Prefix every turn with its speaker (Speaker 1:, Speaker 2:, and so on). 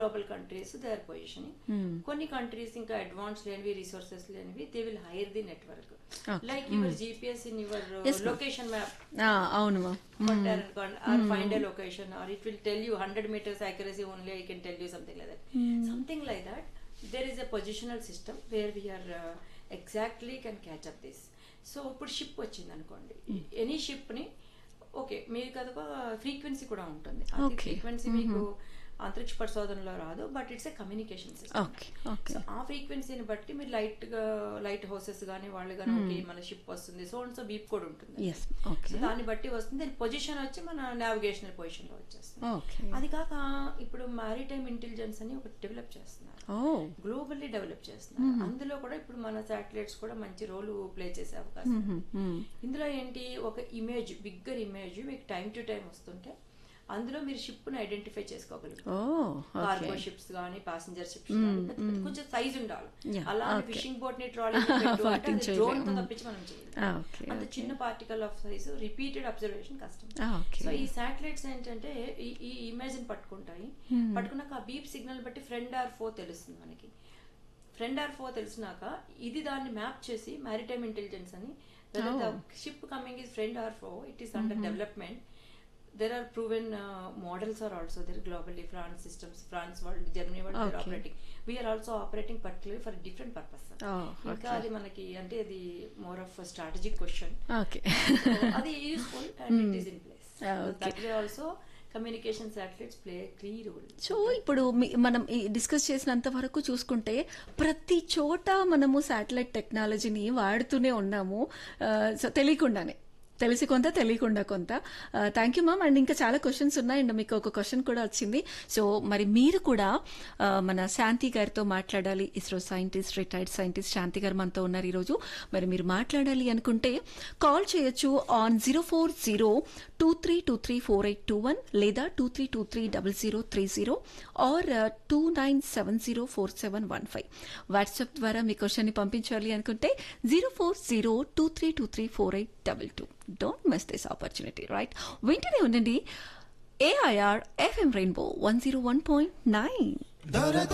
Speaker 1: Global countries they are positioning కొన్ని countries ఇంకా advance లేనివి రిసోర్సెస్ లేనివి they will hire the network
Speaker 2: Okay.
Speaker 1: Like your GPS in your
Speaker 2: Yes, ma'am.
Speaker 1: Location map
Speaker 2: ఆ, అవును మా
Speaker 1: or find a location or it will tell you 100 meters accuracy only i can tell you something like that something like that there is a positional system where we are uh, exactly can catch up this so ఇప్పుడు ship వచ్చింది అనుకోండి any ship ని okay మీకు అదొక frequency కూడా ఉంటుంది
Speaker 2: Okay.
Speaker 1: Frequency మీకు అంతరిక్ష పరిశోధనలో రాదు but it's a communication system
Speaker 2: okay okay
Speaker 1: so ఆ ఫ్రీక్వెన్సీని బట్టి మీరు లైట్ గా లైట్ హౌసెస్ కానీ వాళ్ళు కానీ ఓకే మన షిప్ వస్తుంది సో అండ్ సో బీప్ కూడా ఉంటుంది
Speaker 2: ఎస్ ఓకే
Speaker 1: సో దాన్ని బట్టి వస్తుంది దాని పొజిషన్ వచ్చి మన నావిగేషనల్ పొజిషన్ లో వచ్చేస్తుంది
Speaker 2: ఓకే
Speaker 1: అది కాక ఇప్పుడు మారిటైమ్ ఇంటెలిజెన్స్ అని ఒకటి డెవలప్ చేస్తున్నారు
Speaker 2: ఓ
Speaker 1: గ్లోబల్లీ డెవలప్ చేస్తున్నారు అందులో కూడా ఇప్పుడు మన శాటిలైట్స్ కూడా మంచి రోల్ ప్లే చేసే అవకాశం ఉంది. ఇందులో ఏంటి ఒక ఇమేజ్ బిగ్గర్ ఇమేజ్ మీకు టైం టు టైం వస్తుంటే అందులో మీరు షిప్ ని ఐడెంటిఫై చేసుకోగలుగుతారు
Speaker 2: ఓ
Speaker 1: కార్గో
Speaker 2: ఓకే
Speaker 1: షిప్స్ కానీ ప్యాసింజర్ షిప్స్ కొంచెం సైజ్ ఉండాలి
Speaker 2: Yeah,
Speaker 1: అలాంటి
Speaker 2: okay.
Speaker 1: ఫిషింగ్ బోట్ ని ట్రాలీ
Speaker 2: Parking చేయలేం.
Speaker 1: డ్రోన్ తో తప్పించి మనం చేయాలి
Speaker 2: ఓకే
Speaker 1: అంత చిన్న particle of size repeated observation కష్టం
Speaker 2: ఓకే
Speaker 1: సో ఈ శాటిలైట్స్ ఏంటంటే ఈ- ఈ ఇమేజ్ ని పట్టుకుంటాయి పట్టుకున్నాక ఆ బీప్ సిగ్నల్ బట్టి ఫ్రెండ్ ఆర్ ఫో తెలుస్తుంది మనకి ఫ్రెండ్ ఆర్ ఫో తెలిసినాక ఇది దాన్ని మ్యాప్ చేసి మ్యారిటైమ్ ఇంటెలిజెన్స్ అని
Speaker 2: Oh.
Speaker 1: Ship coming is friend or foe it is under development there are proven uh, models are also there globally france systems france world germany world they're
Speaker 2: Okay.
Speaker 1: operating we are also operating particularly for a different purpose
Speaker 2: Oh,
Speaker 1: ఇంకా
Speaker 2: okay.
Speaker 1: అది మనకి అంటే అది more of strategic question
Speaker 2: okay
Speaker 1: అది useful and it is in place
Speaker 2: Ah, okay.
Speaker 1: That way also communication satellites play key role
Speaker 2: so ఇప్పుడు మీ- మనం ఈ డిస్కస్ చేసినంత వరకు చూసుకుంటే ప్రతి చోట మనము శాటిలైట్ టెక్నాలజీని వాడుతూనే ఉన్నాము ఆ, సో తెలియకుండానే తెలిసి కొంత తెలియకుండా కొంత థ్యాంక్ యూ మ్యామ్ అండ్ ఇంకా చాలా క్వశ్చన్స్ ఉన్నాయి అండ్ మీకు ఒక క్వశ్చన్ కూడా వచ్చింది సో మరి మీరు కూడా ఆ, మన శాంతి గారితో మాట్లాడాలి ISRO scientist retired scientist Shanti గారు మనతో ఉన్నారు ఈరోజు మరి మీరు మాట్లాడాలి అనుకుంటే కాల్ చేయొచ్చు on zero four zero two three two three four eight two one లేదా two three two three double zero three zero or two nine seven zero four seven one five WhatsApp ద్వారా మీ క్వశ్చన్ని పంపించాలి అనుకుంటే zero four zero two three two three four eight double two don't miss this opportunity right వెంటనే ఉండండి AIR FM rainbow one zero one point nine